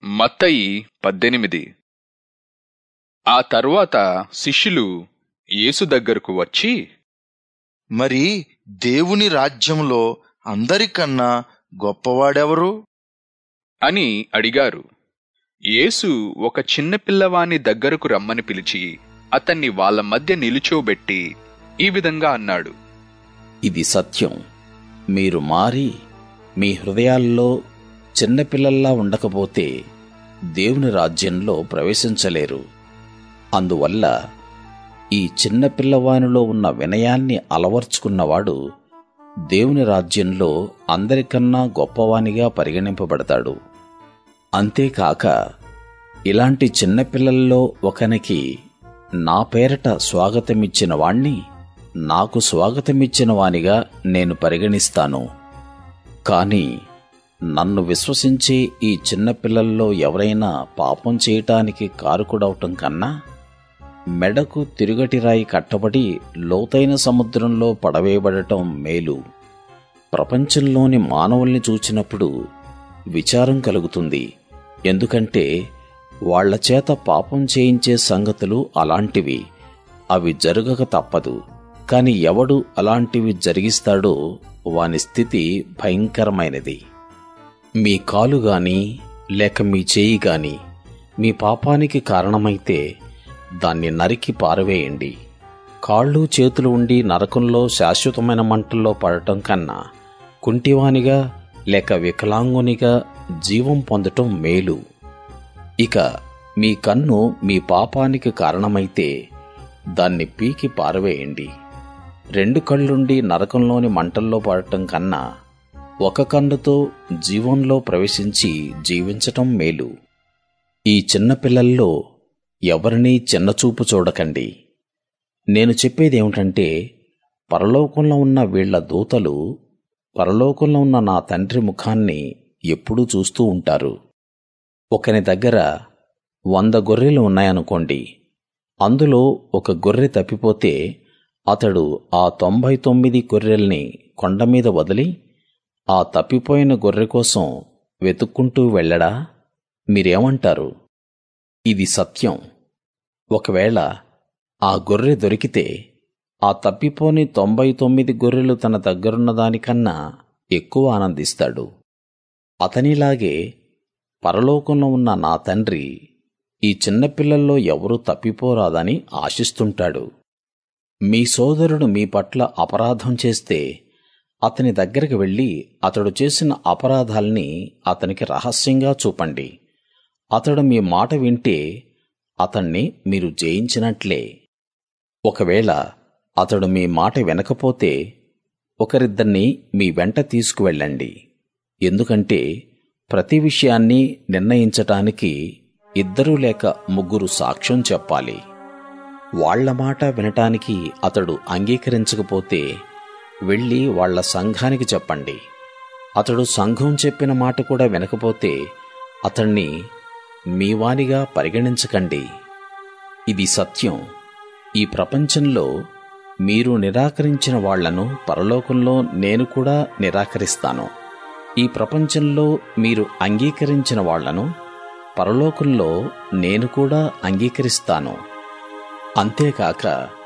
మత్తయి పద్దెనిమిది ఆ తరువాత శిష్యులు యేసు దగ్గరకు వచ్చి మరి దేవుని రాజ్యంలో అందరికన్నా గొప్పవాడెవరు అని అడిగారు యేసు ఒక చిన్న పిల్లవాని దగ్గరకు రమ్మని పిలిచి అతన్ని వాళ్ళ మధ్య నిలుచోబెట్టి ఈ విధంగా అన్నాడు ఇది సత్యం మీరు మారి మీ హృదయాల్లో చిన్నపిల్లల్లా ఉండకపోతే దేవుని రాజ్యంలో ప్రవేశించలేరు అందువల్ల ఈ చిన్న పిల్లవానిలో ఉన్న వినయాన్ని అలవర్చుకున్నవాడు దేవుని రాజ్యంలో అందరికన్నా గొప్పవానిగా పరిగణింపబడతాడు అంతేకాక ఇలాంటి చిన్నపిల్లల్లో ఒకనికి నా పేరట స్వాగతమిచ్చిన వాణ్ణి నాకు స్వాగతమిచ్చిన వానిగా నేను పరిగణిస్తాను కాని నన్ను విశ్వసించే ఈ చిన్నపిల్లల్లో ఎవరైనా పాపం చేయటానికి కారుకుడవటం కన్నా మెడకు తిరుగటి రాయి కట్టబడి లోతైన సముద్రంలో పడవేయబడటం మేలు ప్రపంచంలోని మానవుల్ని చూచినప్పుడు విచారం కలుగుతుంది ఎందుకంటే వాళ్ళ చేత పాపం చేయించే సంగతులు అలాంటివి అవి జరగక తప్పదు కాని ఎవడు అలాంటివి జరిగిస్తాడో వాని స్థితి భయంకరమైనది మీ కాలు గాని లేక మీ చేయి గాని మీ పాపానికి కారణమైతే దాన్ని నరికి పారవేయండి కాళ్ళు చేతులు ఉండి నరకంలో శాశ్వతమైన మంటల్లో పడటం కన్నా కుంటివానిగా లేక వికలాంగునిగా జీవం పొందటం మేలు ఇక మీ కన్ను మీ పాపానికి కారణమైతే దాన్ని పీకి పారవేయండి రెండు కళ్ళుండి నరకంలోని మంటల్లో పడటం కన్నా ఒక కన్నుతో జీవంలో ప్రవేశించి జీవించటం మేలు ఈ చిన్నపిల్లల్లో ఎవరినీ చిన్నచూపు చూడకండి నేను చెప్పేదేమిటంటే పరలోకంలో ఉన్న వీళ్ల దూతలు పరలోకంలో ఉన్న నా తండ్రి ముఖాన్ని ఎప్పుడూ చూస్తూ ఉంటారు ఒకని దగ్గర వంద గొర్రెలు ఉన్నాయనుకోండి అందులో ఒక గొర్రె తప్పిపోతే అతడు ఆ తొంభై తొమ్మిది గొర్రెల్ని కొండ మీద వదిలి ఆ తప్పిపోయిన గొర్రె కోసం వెతుక్కుంటూ వెళ్ళడా మీరేమంటారు ఇది సత్యం ఒకవేళ ఆ గొర్రె దొరికితే ఆ తప్పిపోని తొంభై తొమ్మిది గొర్రెలు తన దగ్గరున్న దానికన్నా ఎక్కువ ఆనందిస్తాడు అతనిలాగే పరలోకంలో ఉన్న నా తండ్రి ఈ చిన్నపిల్లల్లో ఎవరూ తప్పిపోరాదని ఆశిస్తుంటాడు మీ సోదరుడు మీ పట్ల అపరాధం చేస్తే అతని దగ్గరికి వెళ్ళి అతడు చేసిన అపరాధాల్ని అతనికి రహస్యంగా చూపండి అతడు మీ మాట వింటే అతణ్ణి మీరు జయించినట్లే ఒకవేళ అతడు మీ మాట వినకపోతే ఒకరిద్దరిని మీ వెంట తీసుకువెళ్ళండి ఎందుకంటే ప్రతి విషయాన్ని నిర్ణయించటానికి ఇద్దరు లేక ముగ్గురు సాక్ష్యం చెప్పాలి వాళ్ల మాట వినటానికి అతడు అంగీకరించకపోతే వెళ్ళి వాళ్ల సంఘానికి చెప్పండి అతడు సంఘం చెప్పిన మాట కూడా వినకపోతే అతణ్ణి మీవానిగా పరిగణించకండి ఇది సత్యం ఈ ప్రపంచంలో మీరు నిరాకరించిన వాళ్లను పరలోకంలో నేను కూడా నిరాకరిస్తాను ఈ ప్రపంచంలో మీరు అంగీకరించిన వాళ్లను పరలోకంలో నేను కూడా అంగీకరిస్తాను అంతేకాక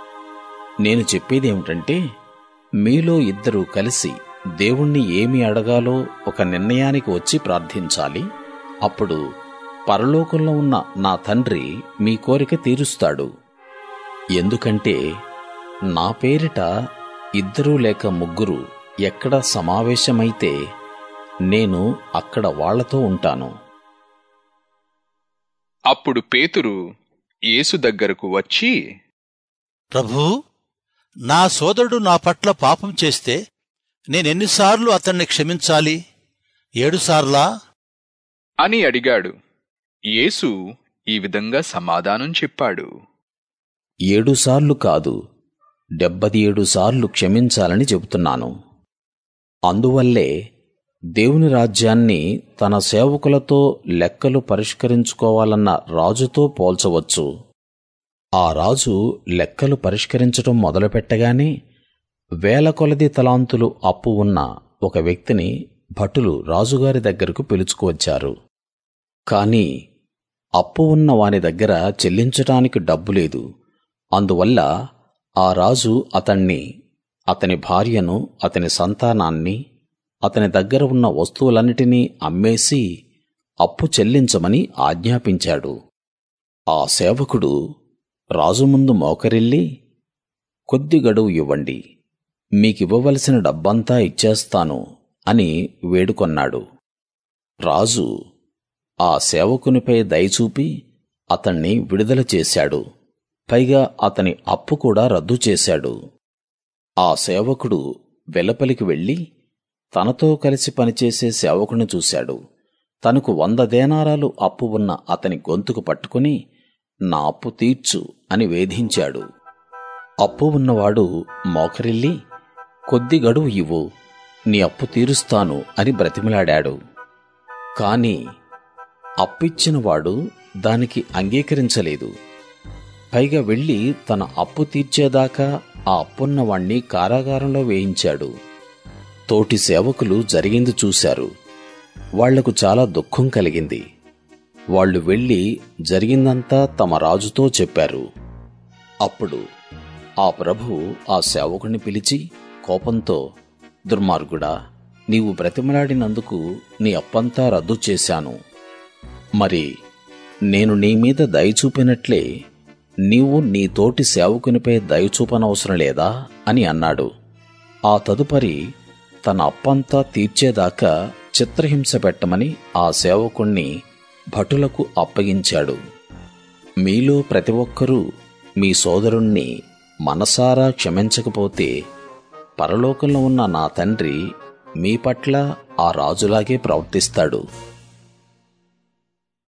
నేను చెప్పేదేమిటంటే మీలో ఇద్దరు కలిసి దేవుణ్ణి ఏమి అడగాలో ఒక నిర్ణయానికి వచ్చి ప్రార్థించాలి అప్పుడు పరలోకంలో ఉన్న నా తండ్రి మీ కోరిక తీరుస్తాడు ఎందుకంటే నా పేరిట ఇద్దరు లేక ముగ్గురు ఎక్కడ సమావేశమైతే నేను అక్కడ వాళ్లతో ఉంటాను అప్పుడు పేతురు యేసు దగ్గరకు వచ్చి ప్రభూ నా సోదరుడు నా పట్ల పాపం చేస్తే నేనెన్నిసార్లు అతన్ని క్షమించాలి ఏడుసార్లా అని అడిగాడు యేసు ఈ విధంగా సమాధానం చెప్పాడు ఏడుసార్లు కాదు డెబ్బది ఏడు సార్లు క్షమించాలని చెబుతున్నాను అందువల్లే దేవుని రాజ్యాన్ని తన సేవకులతో లెక్కలు పరిష్కరించుకోవాలన్న రాజుతో పోల్చవచ్చు ఆ రాజు లెక్కలు పరిష్కరించటం మొదలుపెట్టగానే వేల కొలది తలాంతులు అప్పు ఉన్న ఒక వ్యక్తిని భటులు రాజుగారి దగ్గరకు పిలుచుకువచ్చారు కాని అప్పు ఉన్న వాని దగ్గర చెల్లించటానికి డబ్బు లేదు అందువల్ల ఆ రాజు అతణ్ణి అతని భార్యను అతని సంతానాన్ని అతని దగ్గర ఉన్న వస్తువులన్నిటినీ అమ్మేసి అప్పు చెల్లించమని ఆజ్ఞాపించాడు ఆ సేవకుడు రాజు ముందు మోకరిల్లి కొద్ది గడువు ఇవ్వండి మీకివ్వవలసిన డబ్బంతా ఇచ్చేస్తాను అని వేడుకొన్నాడు రాజు ఆ సేవకునిపై దయచూపి అతణ్ణి విడుదల చేశాడు పైగా అతని అప్పు కూడా రద్దు చేశాడు ఆ సేవకుడు వెలపలికి వెళ్ళి తనతో కలిసి పనిచేసే సేవకుని చూశాడు తనకు వంద దేనారాలు అప్పు ఉన్న అతని గొంతుకు పట్టుకుని నా అప్పు తీర్చు అని వేధించాడు అప్పు ఉన్నవాడు మోకరిల్లి కొద్ది గడువు ఇవ్వు నీ అప్పు తీరుస్తాను అని బ్రతిమిలాడాడు కాని అప్పిచ్చినవాడు దానికి అంగీకరించలేదు పైగా వెళ్లి తన అప్పు తీర్చేదాకా ఆ అప్పున్నవాణ్ణి కారాగారంలో వేయించాడు తోటి సేవకులు జరిగింది చూశారు వాళ్లకు చాలా దుఃఖం కలిగింది వాళ్ళు వెళ్లి జరిగిందంతా తమ రాజుతో చెప్పారు అప్పుడు ఆ ప్రభువు ఆ సేవకుని పిలిచి కోపంతో దుర్మార్గుడా నీవు బ్రతిమలాడినందుకు నీ అప్పంతా రద్దు చేశాను మరి నేను నీ మీద దయ చూపినట్లే నీవు నీ తోటి సేవకునిపై దయ చూపనవసరం లేదా అని అన్నాడు ఆ తదుపరి తన అప్పంతా తీర్చేదాకా చిత్రహింస పెట్టమని ఆ సేవకుణ్ణి భటులకు అప్పగించాడు మీలో ప్రతి ఒక్కరూ మీ సోదరుణ్ణి మనసారా క్షమించకపోతే పరలోకంలో ఉన్న నా తండ్రి మీ పట్ల ఆ రాజులాగే ప్రవర్తిస్తాడు